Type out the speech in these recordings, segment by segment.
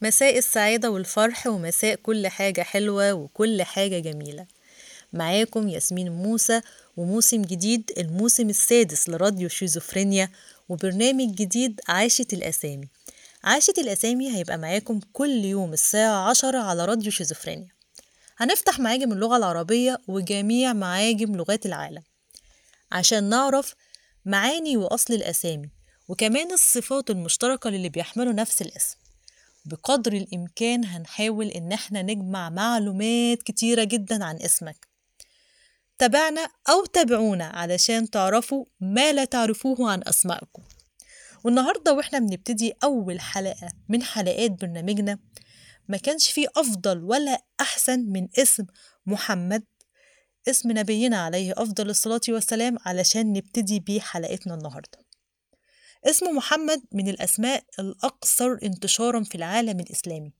مساء السعادة والفرح ومساء كل حاجة حلوة وكل حاجة جميلة معاكم ياسمين موسى وموسم جديد الموسم السادس لراديو شيزوفرينيا وبرنامج جديد عاشة الأسامي عاشة الأسامي هيبقى معاكم كل يوم الساعة عشرة على راديو شيزوفرينيا هنفتح معاجم اللغة العربية وجميع معاجم لغات العالم عشان نعرف معاني وأصل الأسامي وكمان الصفات المشتركة للي بيحملوا نفس الاسم بقدر الإمكان هنحاول إن احنا نجمع معلومات كتيرة جدا عن اسمك تابعنا أو تابعونا علشان تعرفوا ما لا تعرفوه عن أسمائكم والنهاردة وإحنا بنبتدي أول حلقة من حلقات برنامجنا ما كانش فيه أفضل ولا أحسن من اسم محمد اسم نبينا عليه أفضل الصلاة والسلام علشان نبتدي بيه حلقتنا النهاردة اسم محمد من الأسماء الأكثر انتشارا في العالم الإسلامي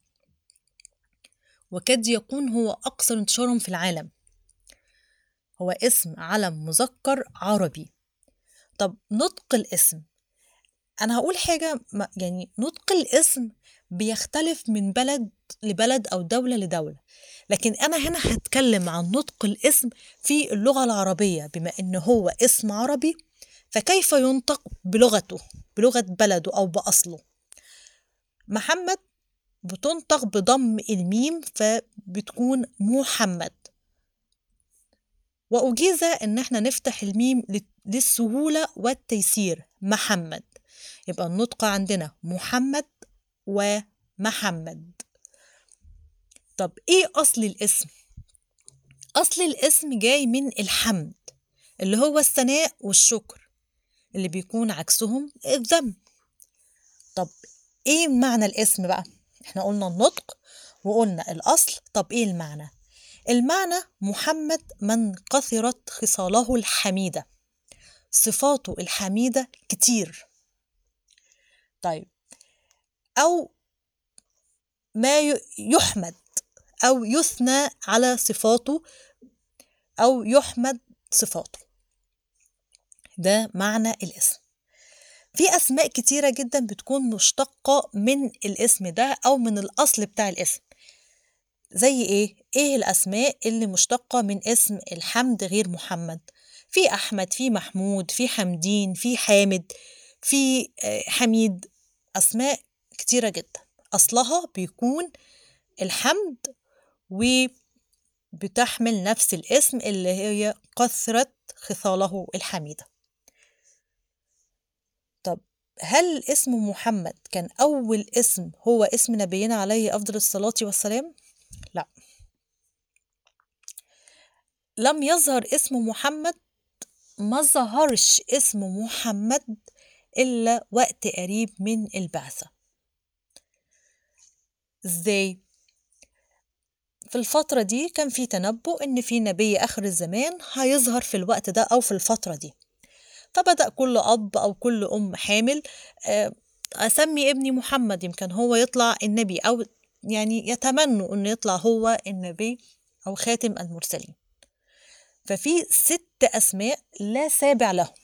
وقد يكون هو أكثر انتشارا في العالم هو اسم علم مذكر عربي طب نطق الاسم أنا هقول حاجة يعني نطق الاسم بيختلف من بلد لبلد أو دولة لدولة لكن أنا هنا هتكلم عن نطق الاسم في اللغة العربية بما إن هو اسم عربي فكيف ينطق بلغته بلغة بلده أو بأصله محمد بتنطق بضم الميم فبتكون محمد وأجيز إن احنا نفتح الميم للسهولة والتيسير محمد يبقى النطق عندنا محمد ومحمد طب ايه أصل الاسم؟ أصل الاسم جاي من الحمد اللي هو الثناء والشكر اللي بيكون عكسهم الذم طب ايه معنى الاسم بقى احنا قلنا النطق وقلنا الاصل طب ايه المعنى المعنى محمد من كثرت خصاله الحميده صفاته الحميده كتير طيب او ما يحمد او يثنى على صفاته او يحمد صفاته ده معنى الاسم في أسماء كتيرة جدا بتكون مشتقة من الاسم ده أو من الأصل بتاع الاسم زي إيه؟ إيه الأسماء اللي مشتقة من اسم الحمد غير محمد؟ في أحمد في محمود في حمدين في حامد في حميد أسماء كتيرة جدا أصلها بيكون الحمد وبتحمل نفس الاسم اللي هي كثرة خصاله الحميده طب هل اسم محمد كان أول اسم هو اسم نبينا عليه أفضل الصلاة والسلام؟ لا لم يظهر اسم محمد ما ظهرش اسم محمد إلا وقت قريب من البعثة إزاي؟ في الفترة دي كان في تنبؤ إن في نبي آخر الزمان هيظهر في الوقت ده أو في الفترة دي فبدأ كل أب أو كل أم حامل أسمي ابني محمد يمكن هو يطلع النبي أو يعني يتمنوا أنه يطلع هو النبي أو خاتم المرسلين ففي ست أسماء لا سابع لهم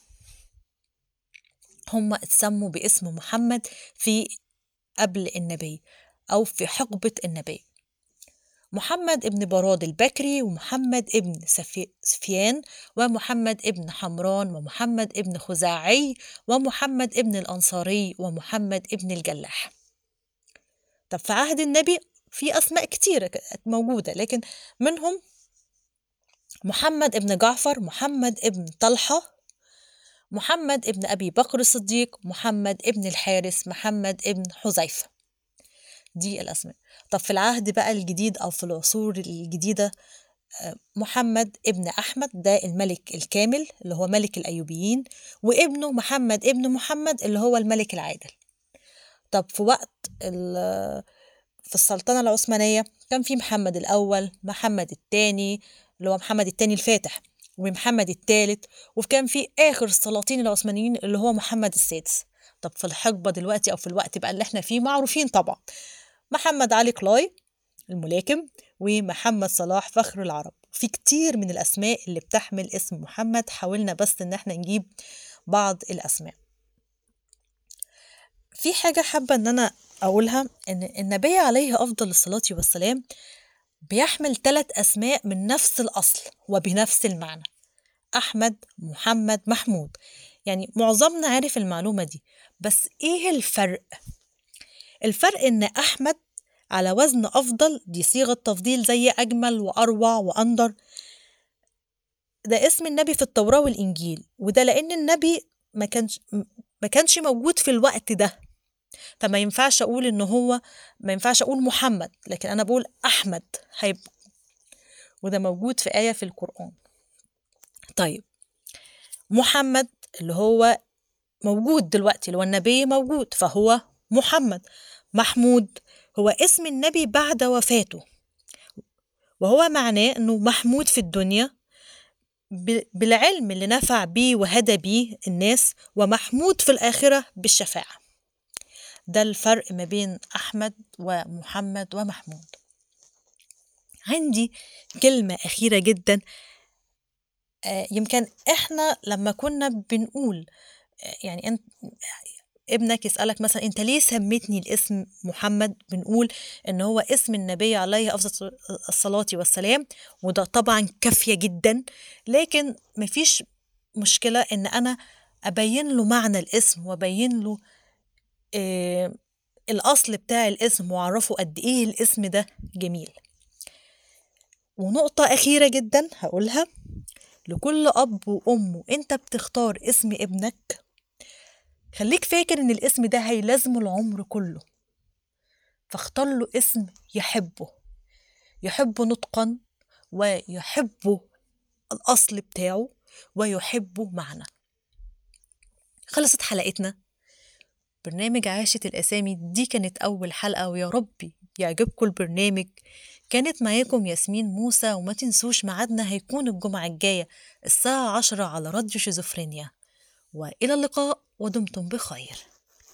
هم اتسموا باسم محمد في قبل النبي أو في حقبة النبي محمد ابن براد البكري ومحمد ابن سفيان ومحمد ابن حمران ومحمد ابن خزاعي ومحمد ابن الأنصاري ومحمد ابن الجلاح طب في عهد النبي في أسماء كتيرة موجودة لكن منهم محمد ابن جعفر محمد ابن طلحة محمد ابن أبي بكر الصديق محمد ابن الحارس محمد ابن حذيفة دي الأسماء طب في العهد بقى الجديد أو في العصور الجديدة محمد ابن أحمد ده الملك الكامل اللي هو ملك الأيوبيين وابنه محمد ابن محمد اللي هو الملك العادل طب في وقت في السلطنة العثمانية كان في محمد الأول محمد الثاني اللي هو محمد الثاني الفاتح ومحمد الثالث وكان في آخر السلاطين العثمانيين اللي هو محمد السادس طب في الحقبة دلوقتي أو في الوقت بقى اللي احنا فيه معروفين طبعا محمد علي كلاي الملاكم ومحمد صلاح فخر العرب في كتير من الأسماء اللي بتحمل اسم محمد حاولنا بس إن احنا نجيب بعض الأسماء في حاجة حابة إن أنا أقولها إن النبي عليه أفضل الصلاة والسلام بيحمل ثلاث أسماء من نفس الأصل وبنفس المعنى أحمد محمد محمود يعني معظمنا عارف المعلومة دي بس إيه الفرق؟ الفرق إن أحمد على وزن أفضل دي صيغة تفضيل زي أجمل وأروع وأندر ده اسم النبي في التوراة والإنجيل وده لأن النبي ما كانش ما كانش موجود في الوقت ده فما ينفعش أقول إن هو ما ينفعش أقول محمد لكن أنا بقول أحمد هيبقى وده موجود في آية في القرآن طيب محمد اللي هو موجود دلوقتي اللي هو النبي موجود فهو محمد محمود هو اسم النبي بعد وفاته وهو معناه انه محمود في الدنيا بالعلم اللي نفع بيه وهدى بيه الناس ومحمود في الآخرة بالشفاعة ده الفرق ما بين أحمد ومحمد ومحمود عندي كلمة أخيرة جدا يمكن إحنا لما كنا بنقول يعني أنت ابنك يسألك مثلا أنت ليه سميتني الاسم محمد بنقول إن هو اسم النبي عليه أفضل الصلاة والسلام وده طبعا كافية جدا لكن مفيش مشكلة إن أنا أبين له معنى الاسم وأبين له إيه الأصل بتاع الاسم وأعرفه قد إيه الاسم ده جميل ونقطة أخيرة جدا هقولها لكل أب وأم وأنت بتختار اسم ابنك خليك فاكر إن الاسم ده هيلازمه العمر كله فاختار له اسم يحبه يحبه نطقا ويحبه الأصل بتاعه ويحبه معنى خلصت حلقتنا برنامج عاشت الأسامي دي كانت أول حلقة ويا ربي يعجبكم البرنامج كانت معاكم ياسمين موسى وما تنسوش ميعادنا هيكون الجمعة الجاية الساعة عشرة على راديو شيزوفرينيا وإلى اللقاء ودمتم بخير